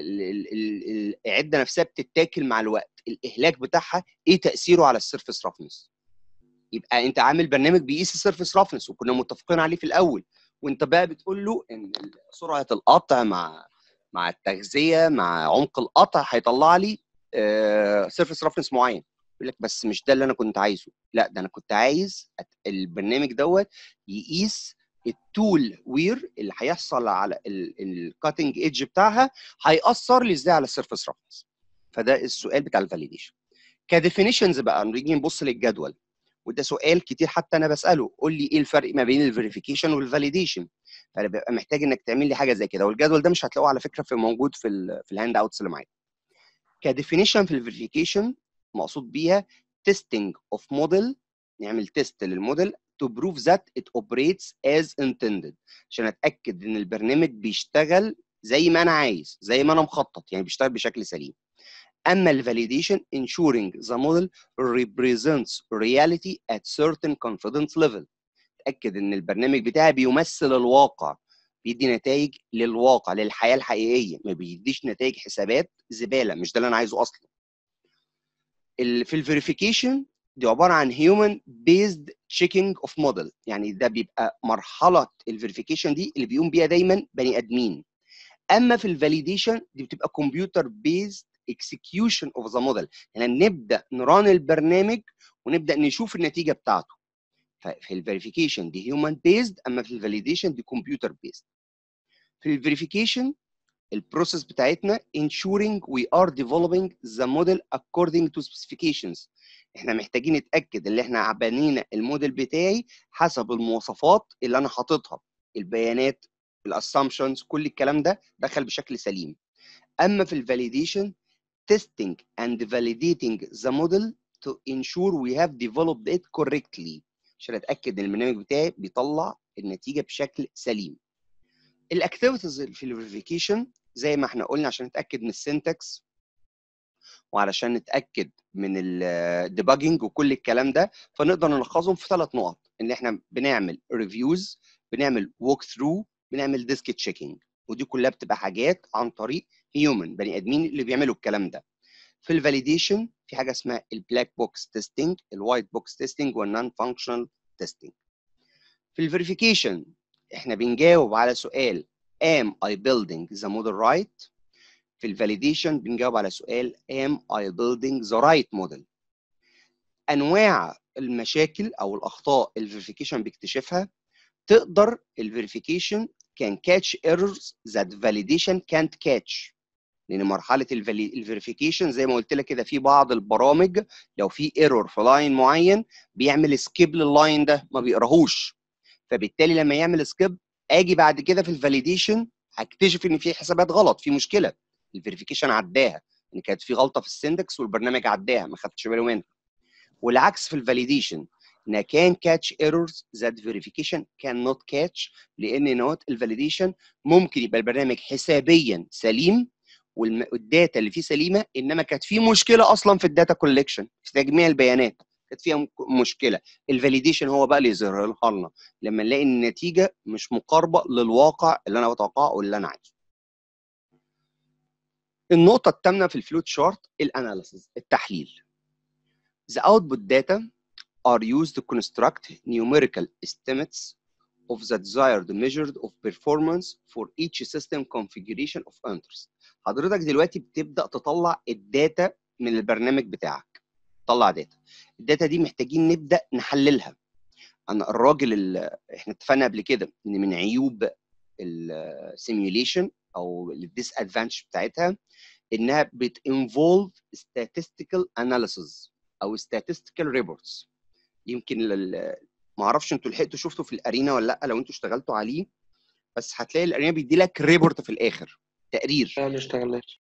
العده نفسها بتتاكل مع الوقت الاهلاك بتاعها ايه تاثيره على السيرفيس رافنس يبقى انت عامل برنامج بيقيس السيرفيس رافنس وكنا متفقين عليه في الاول وانت بقى بتقول له ان سرعه القطع مع مع التغذيه مع عمق القطع هيطلع لي سيرفيس رافنس معين يقول لك بس مش ده اللي انا كنت عايزه لا ده انا كنت عايز البرنامج دوت يقيس التول وير اللي هيحصل على الكاتنج ايدج بتاعها هيأثر لي ازاي على السيرفيس رافنس فده السؤال بتاع الفاليديشن كديفينيشنز بقى نيجي نبص للجدول وده سؤال كتير حتى انا بساله قول لي ايه الفرق ما بين الفيريفيكيشن والفاليديشن فانا ببقى محتاج انك تعمل لي حاجه زي كده والجدول ده مش هتلاقوه على فكره في موجود في ال في الهاند اوتس اللي معاك كديفينيشن في الفيريفيكيشن مقصود بيها testing of model نعمل تيست للموديل to prove that it operates as intended عشان اتاكد ان البرنامج بيشتغل زي ما انا عايز زي ما انا مخطط يعني بيشتغل بشكل سليم اما الفاليديشن ensuring the model represents reality at certain confidence level اتاكد ان البرنامج بتاعي بيمثل الواقع بيدي نتائج للواقع للحياه الحقيقيه ما بيديش نتائج حسابات زباله مش ده اللي انا عايزه اصلا في الفيريفيكيشن دي عباره عن هيومن بيزد تشيكينج اوف موديل يعني ده بيبقى مرحله الفيريفيكيشن دي اللي بيقوم بيها دايما بني ادمين اما في الفاليديشن دي بتبقى كمبيوتر بيزد اكسكيوشن اوف ذا موديل يعني نبدا نران البرنامج ونبدا نشوف النتيجه بتاعته ففي الفيريفيكيشن دي هيومن بيزد اما في الفاليديشن دي كمبيوتر بيزد في الفيريفيكيشن البروسيس بتاعتنا ensuring we are developing the model according to specifications احنا محتاجين نتاكد ان احنا بنينا الموديل بتاعي حسب المواصفات اللي انا حاططها البيانات الاسامبشنز كل الكلام ده دخل بشكل سليم اما في الفاليديشن testing and validating the model to ensure we have developed it correctly عشان اتاكد ان البرنامج بتاعي بيطلع النتيجه بشكل سليم الاكتيفيتيز في الفيريفيكيشن زي ما احنا قلنا عشان نتاكد من السنتكس وعلشان نتاكد من الديباجنج وكل الكلام ده فنقدر نلخصهم في ثلاث نقط ان احنا بنعمل ريفيوز بنعمل ووك ثرو بنعمل ديسك تشيكينج ودي كلها بتبقى حاجات عن طريق هيومن بني ادمين اللي بيعملوا الكلام ده في الفاليديشن في حاجه اسمها البلاك بوكس تيستنج الوايت بوكس تيستنج والنون فانكشنال تيستنج في الفيريفيكيشن احنا بنجاوب على سؤال am I building the model right في الفاليديشن بنجاوب على سؤال am I building the right model انواع المشاكل او الاخطاء الفيريفيكيشن بيكتشفها تقدر الفيريفيكيشن can catch errors that validation can't catch لان مرحله الفيريفيكيشن زي ما قلت لك كده في بعض البرامج لو في ايرور في لاين معين بيعمل سكيب لللاين ده ما بيقراهوش فبالتالي لما يعمل سكيب اجي بعد كده في الفاليديشن هكتشف ان في حسابات غلط في مشكله الفيريفيكيشن عداها ان كانت في غلطه في السندكس والبرنامج عداها ما خدتش باله منها والعكس في الفاليديشن ان كان كاتش ايرورز ذات فيريفيكيشن كان نوت كاتش لان نوت الفاليديشن ممكن يبقى البرنامج حسابيا سليم والداتا اللي فيه سليمه انما كانت في مشكله اصلا في الداتا كولكشن في تجميع البيانات كانت فيها مشكله الفاليديشن هو بقى اللي يظهرها لنا لما نلاقي ان النتيجه مش مقاربه للواقع اللي انا بتوقعه واللي انا عايزه النقطه الثامنه في الفلوت شارت الاناليسيز التحليل The output data are used to construct numerical estimates of the desired measured of performance for each system configuration of interest حضرتك دلوقتي بتبدا تطلع الداتا من البرنامج بتاعك طلع داتا الداتا دي محتاجين نبدا نحللها انا الراجل اللي احنا اتفقنا قبل كده ان من عيوب السيميوليشن او الديس ادفانتج بتاعتها انها بتinvolve statistical analysis او statistical reports يمكن لل... ما اعرفش انتوا لحقتوا شفتوا في الارينا ولا لا لو انتوا اشتغلتوا عليه بس هتلاقي الارينا بيدي لك ريبورت في الاخر تقرير لا ما اشتغلناش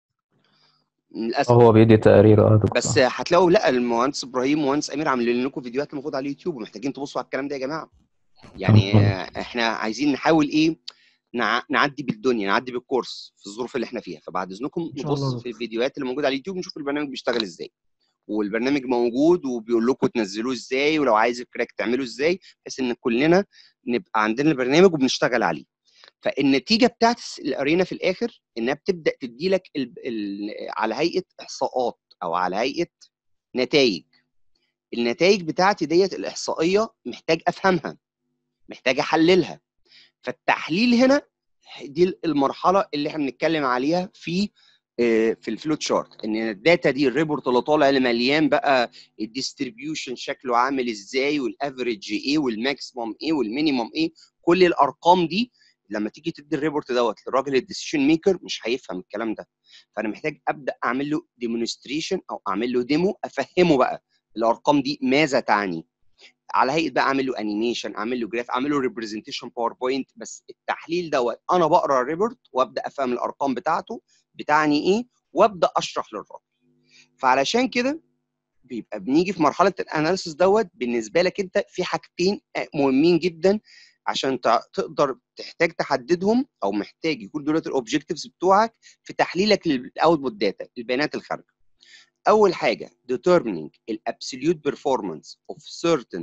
للاسف هو بيدي تقرير اه دكتور بس هتلاقوا لا المهندس ابراهيم ومهندس امير عاملين لكم فيديوهات المفروض على اليوتيوب ومحتاجين تبصوا على الكلام ده يا جماعه يعني آه، احنا عايزين نحاول ايه نع- نعدي بالدنيا نعدي بالكورس في الظروف اللي احنا فيها فبعد اذنكم شاء الله نبص دكتور. في الفيديوهات اللي موجوده على اليوتيوب نشوف البرنامج بيشتغل ازاي والبرنامج موجود وبيقول لكم تنزلوه ازاي ولو عايز الكراك تعمله ازاي بحيث ان كلنا نبقى عندنا البرنامج وبنشتغل عليه فالنتيجه بتاعت الارينا في الاخر انها بتبدا تدي لك ال... ال... على هيئه احصاءات او على هيئه نتائج النتائج بتاعتي ديت الاحصائيه محتاج افهمها محتاج احللها فالتحليل هنا دي المرحله اللي احنا بنتكلم عليها في آه، في الفلو تشارت ان الداتا دي الريبورت اللي طالع اللي مليان بقى الديستريبيوشن شكله عامل ازاي والافريج ايه والماكسيموم ايه والمينيموم ايه كل الارقام دي لما تيجي تدي الريبورت دوت للراجل الديسيشن ميكر مش هيفهم الكلام ده فانا محتاج ابدا اعمل له ديمونستريشن او اعمل له ديمو افهمه بقى الارقام دي ماذا تعني على هيئه بقى اعمل له انيميشن اعمل له جراف اعمل له ريبرزنتيشن باوربوينت بس التحليل دوت انا بقرا الريبورت وابدا افهم الارقام بتاعته بتعني ايه وابدا اشرح للراجل فعلشان كده بيبقى بنيجي في مرحله الاناليسيس دوت بالنسبه لك انت في حاجتين مهمين جدا عشان تع- تقدر تحتاج تحددهم او محتاج يكون دولت الاوبجكتيفز بتوعك في تحليلك للاوتبوت داتا البيانات الخارجه اول حاجه determining الابسوليوت performance of certain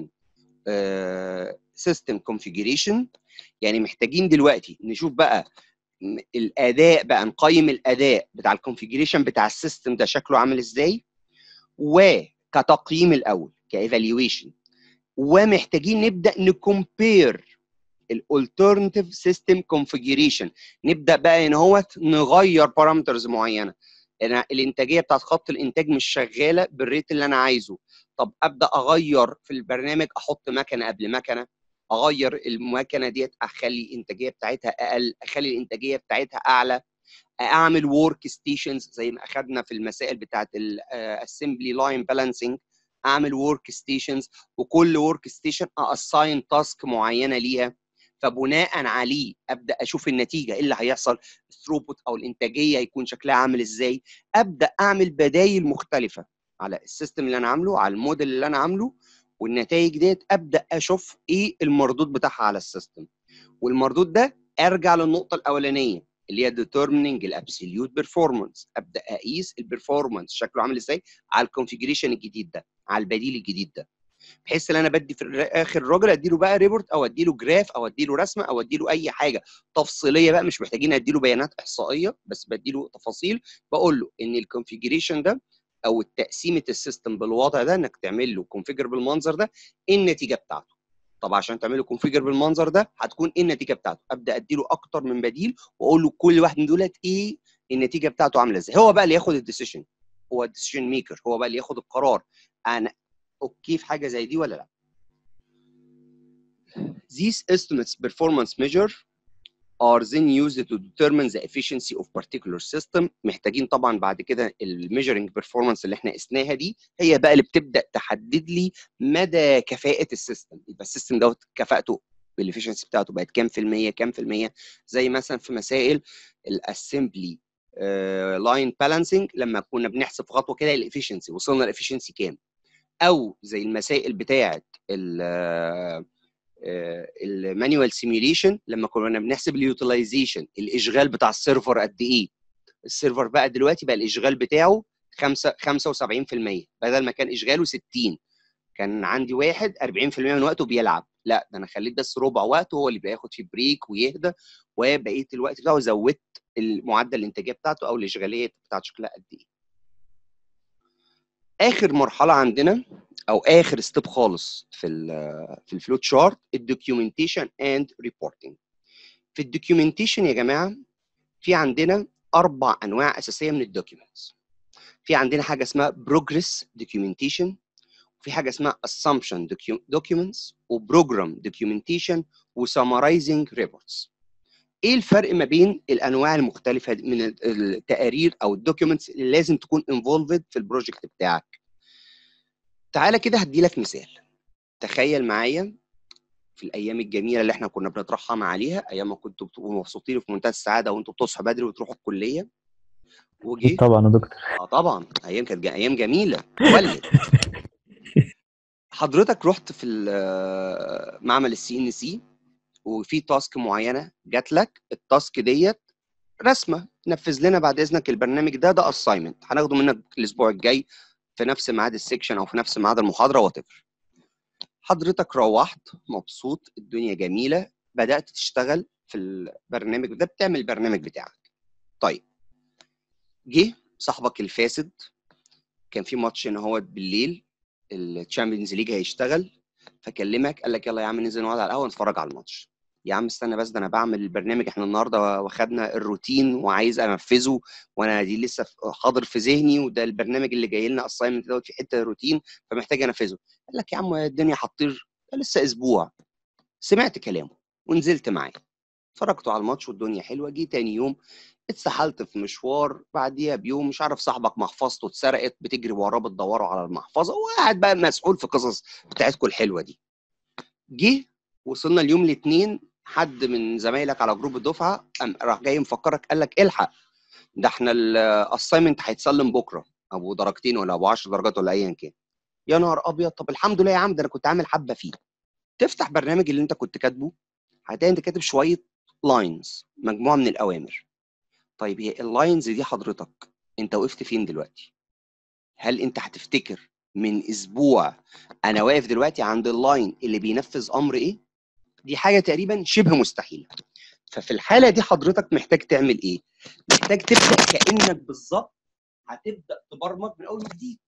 آه، system configuration يعني محتاجين دلوقتي نشوف بقى م- الاداء بقى نقيم الاداء بتاع الكونفيجريشن بتاع السيستم ده شكله عامل ازاي وكتقييم الاول كايفالويشن ومحتاجين نبدا نكومبير الالترناتيف سيستم كونفيجريشن نبدا بقى ان هو نغير بارامترز معينه انا الانتاجيه بتاعت خط الانتاج مش شغاله بالريت اللي انا عايزه طب ابدا اغير في البرنامج احط مكنه قبل مكنه اغير المكنه ديت اخلي الانتاجيه بتاعتها اقل اخلي الانتاجيه بتاعتها اعلى اعمل ورك ستيشنز زي ما اخذنا في المسائل بتاعت الاسمبلي لاين بالانسنج اعمل ورك ستيشنز وكل ورك ستيشن اساين تاسك معينه ليها فبناء عليه ابدا اشوف النتيجه ايه اللي هيحصل الثروبوت او الانتاجيه هيكون شكلها عامل ازاي ابدا اعمل بدايل مختلفه على السيستم اللي انا عامله على الموديل اللي انا عامله والنتائج ديت ابدا اشوف ايه المردود بتاعها على السيستم والمردود ده ارجع للنقطه الاولانيه اللي هي determining الابسوليوت بيرفورمانس ابدا اقيس البرفورمانس شكله عامل ازاي على الكونفيجريشن الجديد ده على البديل الجديد ده بحيث ان انا بدي في الاخر الراجل اديله بقى ريبورت او اديله جراف او اديله رسمه او اديله اي حاجه تفصيليه بقى مش محتاجين اديله بيانات احصائيه بس بديله تفاصيل بقول له ان الكونفيجريشن ده او تقسيمه السيستم بالوضع ده انك تعمل له كونفيجر بالمنظر ده ايه النتيجه بتاعته طب عشان تعمل له كونفيجر بالمنظر ده هتكون ايه النتيجه بتاعته ابدا اديله اكتر من بديل واقول له كل واحد من دولت ايه النتيجه بتاعته عامله ازاي هو بقى اللي ياخد الديسيشن هو الديسيشن ميكر هو بقى اللي ياخد القرار انا اوكي في حاجه زي دي ولا لا These estimates performance measure are then used to determine the efficiency of particular system محتاجين طبعا بعد كده الميجرنج performance اللي احنا قسناها دي هي بقى اللي بتبدا تحدد لي مدى كفاءه السيستم يبقى السيستم دوت كفاءته الافشنسي بتاعته بقت كام في المية كام في المية زي مثلا في مسائل الاسمبلي لاين بالانسنج لما كنا بنحسب خطوه كده الافشنسي وصلنا الافشنسي كام او زي المسائل بتاعه المانيوال سيميوليشن لما كنا بنحسب اليوتيلايزيشن الاشغال بتاع السيرفر قد ايه السيرفر بقى دلوقتي بقى الاشغال بتاعه 5 75% بدل ما كان اشغاله 60 كان عندي واحد 40% من وقته بيلعب لا ده انا خليت بس ربع وقته هو اللي بياخد فيه بريك ويهدى وبقيه الوقت بتاعه زودت المعدل الانتاجيه بتاعته او الاشغاليه بتاعته شكلها قد ايه اخر مرحله عندنا او اخر ستيب خالص في ال في الفلوت شارت الدوكيومنتيشن اند ريبورتنج في الدوكيومنتيشن يا جماعه في عندنا اربع انواع اساسيه من الدوكيومنتس في عندنا حاجه اسمها بروجريس دوكيومنتيشن وفي حاجه اسمها assumption documents وبروجرام دوكيومنتيشن وسمرايزنج ريبورتس ايه الفرق ما بين الانواع المختلفه من التقارير او الدوكيومنتس اللي لازم تكون انفولفد في البروجكت بتاعك تعالى كده هدي لك مثال تخيل معايا في الايام الجميله اللي احنا كنا بنترحم عليها ايام ما كنتوا بتبقوا مبسوطين في منتهى السعاده وانتوا بتصحوا بدري وتروحوا الكليه وجي طبعا يا دكتور اه طبعا ايام كانت جا- ايام جميله ولد حضرتك رحت في ال- معمل السي ان سي وفي تاسك معينه جات لك التاسك ديت رسمه نفذ لنا بعد اذنك البرنامج ده ده اساينمنت هناخده منك الاسبوع الجاي في نفس ميعاد السكشن او في نفس ميعاد المحاضره وات حضرتك روحت مبسوط الدنيا جميله بدات تشتغل في البرنامج ده بتعمل البرنامج بتاعك طيب جه صاحبك الفاسد كان في ماتش ان هو بالليل الشامبيونز ليج هيشتغل فكلمك قال لك يلا يا عم ننزل نقعد على القهوه نتفرج على الماتش يا عم استنى بس ده انا بعمل البرنامج احنا النهارده واخدنا الروتين وعايز انفذه وانا دي لسه في- حاضر في ذهني وده البرنامج اللي جاي لنا اساينمنت دوت في حته روتين فمحتاج انفذه قال لك يا عم الدنيا هتطير ده لسه اسبوع سمعت كلامه ونزلت معاه اتفرجتوا على الماتش والدنيا حلوه جه تاني يوم اتسحلت في مشوار بعديها بيوم مش عارف صاحبك محفظته اتسرقت بتجري وراه بتدوروا على المحفظه وقاعد بقى مسحول في قصص بتاعتكم الحلوه دي جه وصلنا اليوم الاثنين حد من زمايلك على جروب الدفعه قام راح جاي مفكرك قال لك الحق ده احنا الاساينمنت هيتسلم بكره ابو درجتين ولا ابو 10 درجات ولا ايا كان يا نهار ابيض طب الحمد لله يا عم ده انا كنت عامل حبه فيه تفتح برنامج اللي انت كنت كاتبه هتلاقي انت كاتب شويه لاينز مجموعه من الاوامر طيب هي اللاينز دي حضرتك انت وقفت فين دلوقتي هل انت هتفتكر من اسبوع انا واقف دلوقتي عند اللاين اللي بينفذ امر ايه دي حاجه تقريبا شبه مستحيله ففي الحاله دي حضرتك محتاج تعمل ايه محتاج تبدا كانك بالظبط هتبدا تبرمج من اول وجديد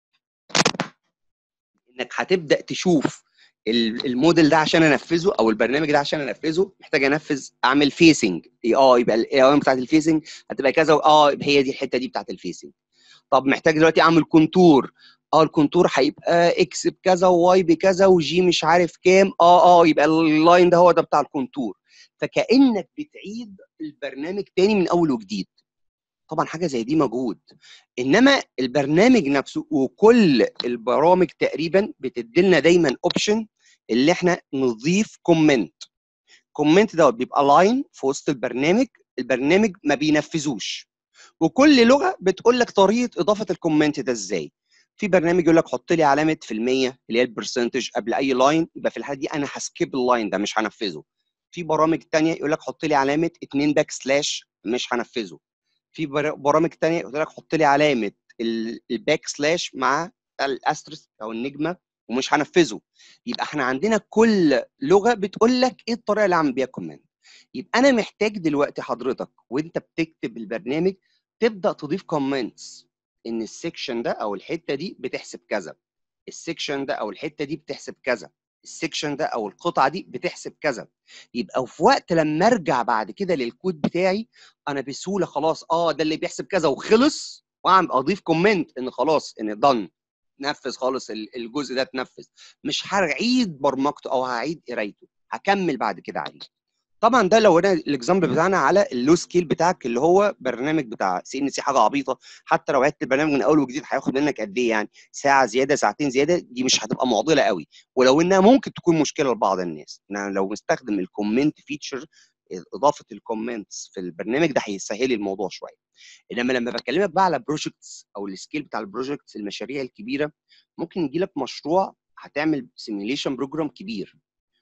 انك هتبدا تشوف ال- الموديل ده عشان انفذه او البرنامج ده عشان انفذه محتاج انفذ اعمل فيسنج اه يبقى الاوامر بتاعت الفيسنج هتبقى كذا اه يبقى هي دي الحته دي بتاعت الفيسنج طب محتاج دلوقتي اعمل كونتور اه الكونتور هيبقى اكس بكذا وواي بكذا وجي مش عارف كام اه اه يبقى اللاين ده هو ده بتاع الكونتور فكانك بتعيد البرنامج تاني من اول وجديد طبعا حاجه زي دي مجهود انما البرنامج نفسه وكل البرامج تقريبا بتديلنا دايما اوبشن اللي احنا نضيف كومنت كومنت دوت بيبقى لاين في وسط البرنامج البرنامج ما بينفذوش وكل لغه بتقول لك طريقه اضافه الكومنت ده ازاي في برنامج يقول لك حط لي علامه في المية اللي هي البرسنتج قبل اي لاين يبقى في الحاله دي انا هسكيب اللاين ده مش هنفذه في برامج تانية يقول لك حط لي علامه 2 باك سلاش مش هنفذه في بر- برامج تانية يقول لك حط لي علامه ال- الباك سلاش مع الاسترس او النجمه ومش هنفذه يبقى احنا عندنا كل لغه بتقول لك ايه الطريقه اللي اعمل بيها كومنت يبقى انا محتاج دلوقتي حضرتك وانت بتكتب البرنامج تبدا تضيف كومنتس ان السكشن ده او الحته دي بتحسب كذا السكشن ده او الحته دي بتحسب كذا السكشن ده او القطعه دي بتحسب كذا يبقى في وقت لما ارجع بعد كده للكود بتاعي انا بسهوله خلاص اه ده اللي بيحسب كذا وخلص واعمل اضيف كومنت ان خلاص ان دن نفذ خالص ال- الجزء ده اتنفذ مش هعيد برمجته او هعيد قرايته هكمل بعد كده عليه طبعا ده لو انا الاكزامبل بتاعنا على اللو سكيل بتاعك اللي هو برنامج بتاع سي ان سي حاجه عبيطه حتى لو عدت البرنامج من اول وجديد هياخد منك قد ايه يعني ساعه زياده ساعتين زياده دي مش هتبقى معضله قوي ولو انها ممكن تكون مشكله لبعض الناس إن لو مستخدم الكومنت فيتشر اضافه الكومنتس في البرنامج ده هيسهل لي الموضوع شويه انما لما بكلمك بقى على بروجكتس او السكيل بتاع البروجكتس المشاريع الكبيره ممكن يجي لك مشروع هتعمل سيميليشن بروجرام كبير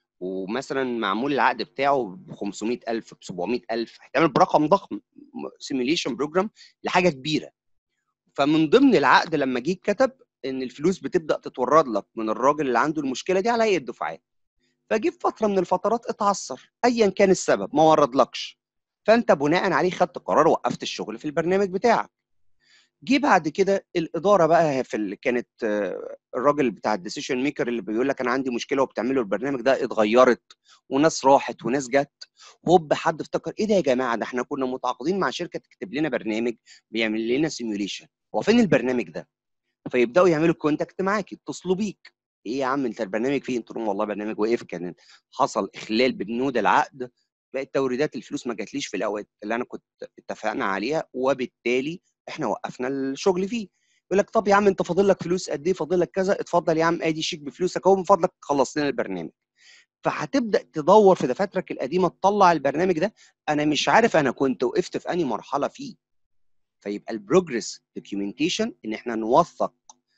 ومثلا معمول العقد بتاعه ب 500000 ب 700000 هتعمل برقم ضخم سيميليشن بروجرام لحاجه كبيره فمن ضمن العقد لما جه كتب ان الفلوس بتبدا تتورد لك من الراجل اللي عنده المشكله دي على هيئه الدفعات فجه في فتره من الفترات اتعثر ايا كان السبب ما وردلكش فانت بناء عليه خدت قرار وقفت الشغل في البرنامج بتاعك جه بعد كده الاداره بقى في اللي كانت آه، الراجل بتاع الديسيشن ميكر اللي بيقول لك انا عندي مشكله وبتعملوا البرنامج ده اتغيرت وناس راحت وناس جت هوب حد افتكر ايه ده يا جماعه ده احنا كنا متعاقدين مع شركه تكتب لنا برنامج بيعمل لنا سيميوليشن هو فين البرنامج ده؟ فيبداوا يعملوا كونتاكت معاك يتصلوا بيك ايه يا عم انت البرنامج فين؟ قلت لهم والله برنامج وقف كان حصل اخلال بنود العقد بقت توريدات الفلوس ما جاتليش في الاوقات اللي انا كنت اتفقنا عليها وبالتالي احنا وقفنا الشغل فيه يقول لك طب يا عم انت فاضل لك فلوس قد ايه فاضل لك كذا اتفضل يا عم ادي شيك بفلوسك اهو من فضلك خلص لنا البرنامج فهتبدا تدور في دفاترك القديمه تطلع البرنامج ده انا مش عارف انا كنت وقفت في انهي مرحله فيه فيبقى البروجرس دوكيومنتيشن ان احنا نوثق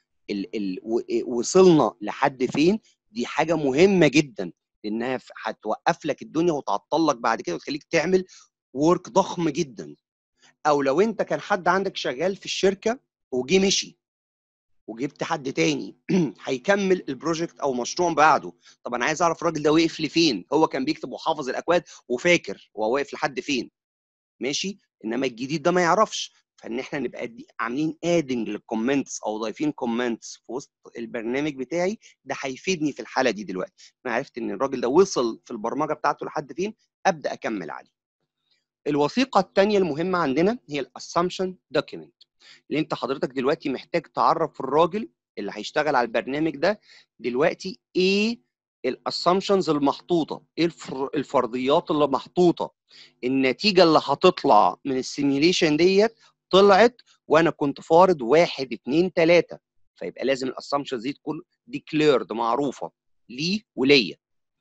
ال ال وصلنا لحد فين دي حاجه مهمه جدا لانها ف- هتوقف لك الدنيا وتعطل لك بعد كده وتخليك تعمل ورك ضخم جدا او لو انت كان حد عندك شغال في الشركه وجي مشي وجبت حد تاني هيكمل البروجكت او مشروع بعده طب انا عايز اعرف الراجل ده وقف لفين هو كان بيكتب وحافظ الاكواد وفاكر هو واقف لحد فين ماشي انما الجديد ده ما يعرفش فان احنا نبقى دي عاملين ادنج للكومنتس او ضايفين كومنتس في وسط البرنامج بتاعي ده هيفيدني في الحاله دي دلوقتي انا عرفت ان الراجل ده وصل في البرمجه بتاعته لحد فين ابدا اكمل عليه الوثيقه الثانيه المهمه عندنا هي الاسامبشن دوكيمنت اللي انت حضرتك دلوقتي محتاج تعرف الراجل اللي هيشتغل على البرنامج ده دلوقتي ايه الاسامبشنز المحطوطه ايه الفر- الفرضيات اللي محطوطه النتيجه اللي هتطلع من السيميوليشن ديت طلعت وانا كنت فارض واحد اتنين تلاته فيبقى لازم الاسامبشنز دي تكون ديكليرد معروفه ليه وليا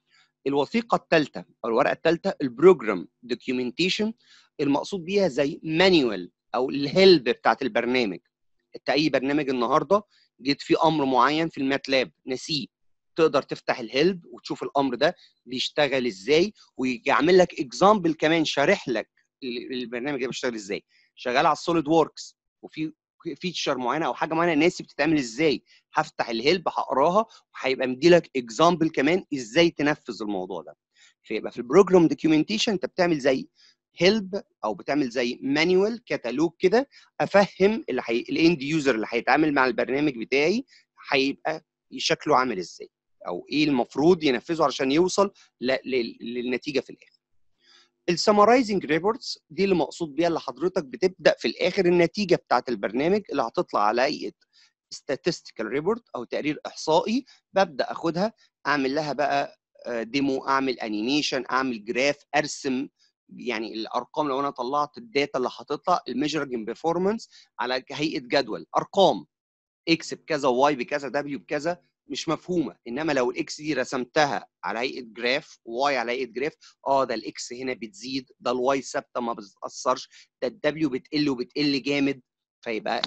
الوثيقه الثالثه او الورقه الثالثه البروجرام دوكيومنتيشن المقصود بيها زي مانيوال او الهيلب بتاعت البرنامج انت اي برنامج النهارده جيت فيه امر معين في الماتلاب نسيه تقدر تفتح الهيلب وتشوف الامر ده بيشتغل ازاي ويعمل لك اكزامبل كمان شارح لك ال- البرنامج ده بيشتغل ازاي شغال على السوليد ووركس وفي فيتشر معينه او حاجه معينه ناسي بتتعمل ازاي هفتح الهيلب هقراها وهيبقى مدي لك اكزامبل كمان ازاي تنفذ الموضوع ده فيبقى في البروجرام دوكيومنتيشن انت بتعمل زي هيلب او بتعمل زي مانيوال كتالوج كده افهم اللي حي... الاند يوزر اللي هيتعامل مع البرنامج بتاعي هيبقى شكله عامل ازاي او ايه المفروض ينفذه علشان يوصل ل... ل... للنتيجه في الاخر السمرايزنج ريبورتس دي اللي مقصود بيها اللي حضرتك بتبدا في الاخر النتيجه بتاعت البرنامج اللي هتطلع على هيئه statistical ريبورت او تقرير احصائي ببدا اخدها اعمل لها بقى ديمو اعمل انيميشن اعمل جراف ارسم يعني الارقام لو انا طلعت الداتا اللي هتطلع الميجرنج بيرفورمانس على هيئه جدول ارقام اكس بكذا واي بكذا دبليو بكذا مش مفهومه انما لو الاكس دي رسمتها على هيئه جراف واي على هيئه جراف اه ده الاكس هنا بتزيد ده الواي ثابته ما بتتاثرش ده الدبليو بتقل وبتقل جامد فيبقى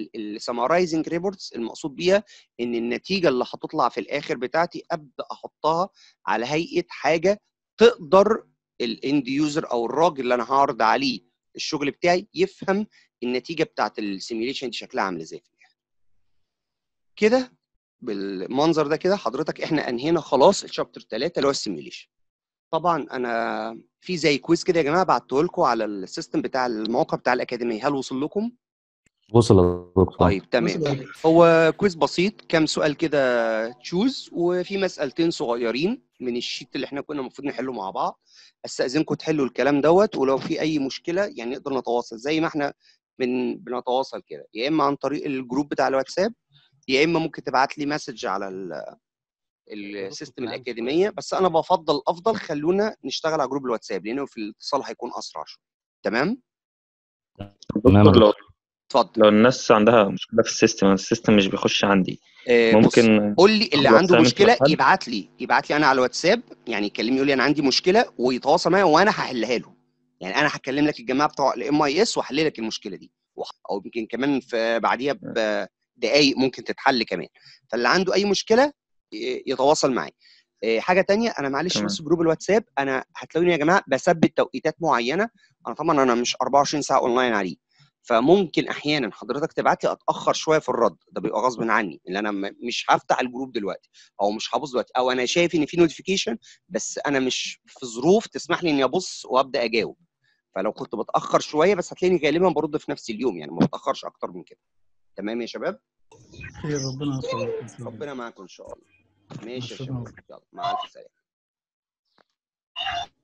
السمرايزنج ريبورتس المقصود بيها ان النتيجه اللي هتطلع في الاخر بتاعتي ابدا احطها على هيئه حاجه تقدر الاند يوزر او الراجل اللي انا هعرض عليه الشغل بتاعي يفهم النتيجه بتاعت السيميوليشن دي شكلها عامل ازاي في الاخر كده بالمنظر ده كده حضرتك احنا انهينا خلاص الشابتر 3 اللي هو السيميوليشن طبعا انا في زي كويز كده يا جماعه بعته لكم على السيستم بتاع الموقع بتاع الاكاديميه هل وصل لكم وصل يا دكتور طيب تمام هو كويز بسيط كام سؤال كده تشوز وفي مسألتين صغيرين من الشيت اللي احنا كنا المفروض نحله مع بعض استاذنكم تحلوا الكلام دوت ولو في اي مشكله يعني نقدر نتواصل زي ما احنا بن بنتواصل كده يا اما عن طريق الجروب بتاع الواتساب يا اما ممكن تبعت لي مسج على ال- السيستم الاكاديميه بس انا بفضل افضل خلونا نشتغل على جروب الواتساب لانه في الاتصال هيكون اسرع شويه تمام تمام دكتور لو اتفضل لو الناس عندها مشكلة في السيستم السيستم مش بيخش عندي آه، بص، ممكن قول لي اللي أخد عنده واتساب مشكله مثل الحل؟ يبعت لي يبعت لي انا على الواتساب يعني يكلمني يقول لي انا عندي مشكله ويتواصل معايا وانا هحلها له يعني انا هكلم لك الجماعه بتوع الام اي اس واحل لك المشكله دي وح- او يمكن كمان في بعديها بدقائق ممكن تتحل كمان فاللي عنده اي مشكله ي- يتواصل معايا آه، حاجه تانية انا معلش تمام. بس جروب الواتساب انا هتلاقوني يا جماعه بثبت توقيتات معينه انا طبعا انا مش 24 ساعه اونلاين عليه فممكن احيانا حضرتك تبعت لي اتاخر شويه في الرد ده بيبقى غصب عني ان انا م- مش هفتح الجروب دلوقتي او مش هبص دلوقتي او انا شايف ان في نوتيفيكيشن بس انا مش في ظروف تسمح لي اني ابص وابدا اجاوب فلو كنت بتاخر شويه بس هتلاقيني غالبا برد في نفس اليوم يعني ما بتاخرش اكتر من كده تمام يا شباب خير ربنا يوفقك بإذن الله. ربنا معاكم ان شاء الله ماشي يا شكراً. شباب يلا مع الف سلامه